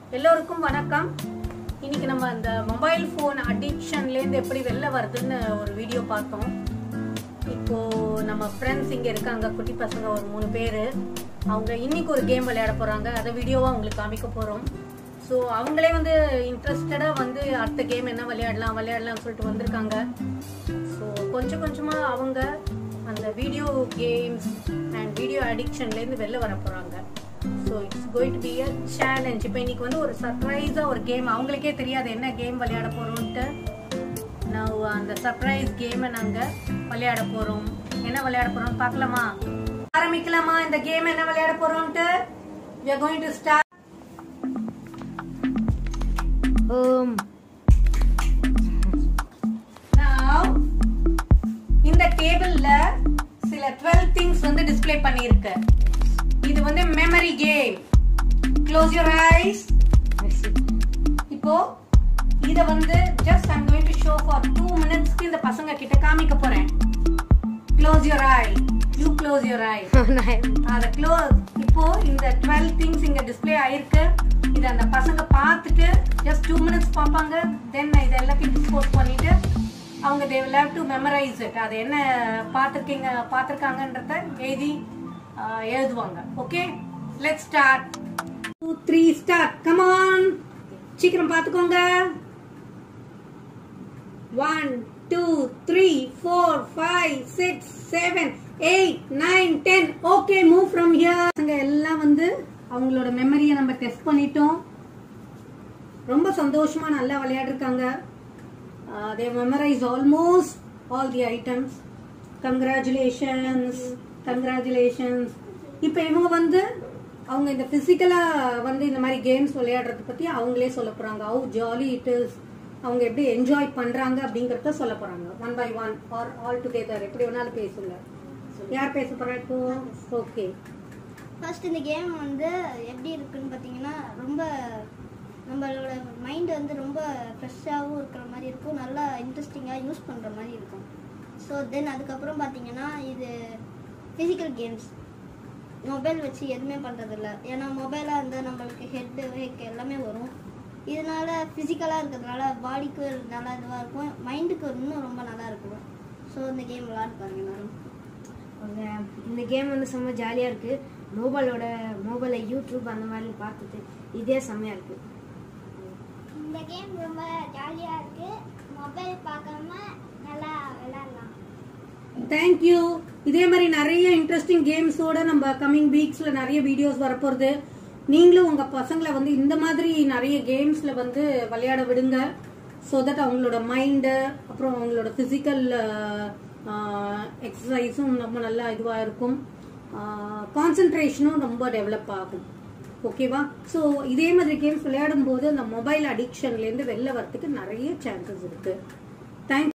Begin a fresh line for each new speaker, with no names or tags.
எல்லோருக்கும் வணக்கம் இன்னைக்கு நம்ம அந்த மொபைல் ஃபோன் அடிக்ஷன்லேருந்து எப்படி வெளில வருதுன்னு ஒரு வீடியோ பார்த்தோம் இப்போ நம்ம ஃப்ரெண்ட்ஸ் இங்கே இருக்காங்க குட்டி பசங்க ஒரு மூணு பேர் அவங்க இன்னைக்கு ஒரு கேம் விளையாட போகிறாங்க அதை வீடியோவாக உங்களுக்கு காமிக்க போகிறோம் ஸோ அவங்களே வந்து இன்ட்ரெஸ்டடாக வந்து அடுத்த கேம் என்ன விளையாடலாம் விளையாடலாம்னு சொல்லிட்டு வந்திருக்காங்க ஸோ கொஞ்சம் கொஞ்சமாக அவங்க அந்த வீடியோ கேம்ஸ் அண்ட் வீடியோ அடிக்ஷன்லேருந்து வெளில வர போகிறாங்க so it's going to be a challenge இப்போ இன்னைக்கு வந்து ஒரு சர்ப்ரைஸாக ஒரு கேம் அவங்களுக்கே தெரியாது என்ன கேம் விளையாட போகிறோன்ட்டு நான் அந்த சர்ப்ரைஸ் கேமை நாங்கள் விளையாட போகிறோம் என்ன விளையாட போகிறோம் பார்க்கலாமா ஆரம்பிக்கலாமா இந்த கேம் என்ன விளையாட போகிறோம்ட்டு we are going to start
Um,
now இந்த டேபிள்ல சில 12 திங்ஸ் வந்து டிஸ்ப்ளே பண்ணியிருக்கு இது வந்து memory game close your eyes இப்போ இத வந்து just I'm going to show for two மினிட்ஸ்க்கு இந்த பசங்க கிட்ட காமிக்க போறேன் close your eye you close your eye அத க்ளோஸ் இப்போ இந்த 12 திங்ஸ் இங்க டிஸ்ப்ளே ஆயிருக்கு இத அந்த பசங்க பார்த்துட்டு ஜஸ்ட் டூ மினிட்ஸ் பார்ப்பாங்க தென் இத எல்லாத்தையும் டிஸ்போஸ் பண்ணிட்டு அவங்க தே will have to memorize it அது என்ன பார்த்துருக்கீங்க பார்த்துருக்காங்கன்றத எழுதி ஆஹ், எழுதுவாங்க okay let start two three start come on சீக்கிரம் பார்த்துக்கோங்க one two three four five six seven eight nine ten okay move from here அங்க எல்லாம் வந்து அவங்களோட மெமரியை நம்ம டெஸ்ட் பண்ணிட்டோம் ரொம்ப சந்தோஷமா நல்லா விளையாடிருக்காங்க they memorize almost all the items congratulations congratulations இப்போ இவங்க வந்து அவங்க இந்த பிசிக்கலா வந்து இந்த மாதிரி கேம்ஸ் விளையாடுறத பத்தி அவங்களே சொல்ல போறாங்க ஹவு ஜாலி இட் இஸ் அவங்க எப்படி என்ஜாய் பண்றாங்க அப்படிங்கறத சொல்ல போறாங்க one by one or all together எப்படி வேணாலும் பேசுங்க யார் பேச போறா இப்போ ஓகே
ஃபர்ஸ்ட் இந்த கேம் வந்து எப்படி இருக்குன்னு பார்த்தீங்கன்னா ரொம்ப நம்மளோட மைண்ட் வந்து ரொம்ப ஃப்ரெஷ்ஷாகவும் இருக்கிற மாதிரி இருக்கும் நல்லா இன்ட்ரெஸ்டிங்காக யூஸ் பண்ணுற மாதிரி இருக்கும் ஸோ தென் அதுக்கப்புறம் பார்த்தீங்கன்னா இது ஃபிசிக்கல் கேம்ஸ் மொபைல் வச்சு எதுவுமே பண்ணுறதில்ல ஏன்னா மொபைலாக இருந்தால் நம்மளுக்கு ஹெட்டு வேக் எல்லாமே வரும் இதனால ஃபிசிக்கலாக இருக்கிறதுனால பாடிக்கு நல்லா இதுவாக இருக்கும் மைண்டுக்கு இன்னும் ரொம்ப நல்லா இருக்கும் ஸோ இந்த கேம் விளாட பாருங்க எல்லாரும்
அவங்க இந்த கேம் வந்து செம்ம ஜாலியாக இருக்கு மொபைலோட மொபைலை யூடியூப் அந்த மாதிரி பார்த்துட்டு இதே செம்மையாக இருக்கு
இந்த கேம் ரொம்ப ஜாலியா இருக்கு மொபைல் பார்க்காம நல்லா விளையாடலாம்
தேங்க்யூ இதே மாதிரி நிறைய இன்ட்ரெஸ்டிங் கேம்ஸோட நம்ம கம்மிங் வீக்ஸ்ல நிறைய வீடியோஸ் வரப்போகுது நீங்களும் உங்க பசங்களை வந்து இந்த மாதிரி நிறைய கேம்ஸ்ல வந்து விளையாட விடுங்க ஸோ தட் அவங்களோட மைண்டு அப்புறம் அவங்களோட ஃபிசிக்கல் எக்ஸசைஸும் ரொம்ப நல்லா இதுவாக இருக்கும் கான்சென்ட்ரேஷனும் ரொம்ப டெவலப் ஆகும் ஓகேவா ஸோ இதே மாதிரி கேம்ஸ் விளையாடும் போது அந்த மொபைல் அடிக்ஷன்லேருந்து வெளில வரத்துக்கு நிறைய சான்சஸ் இருக்கு தேங்க்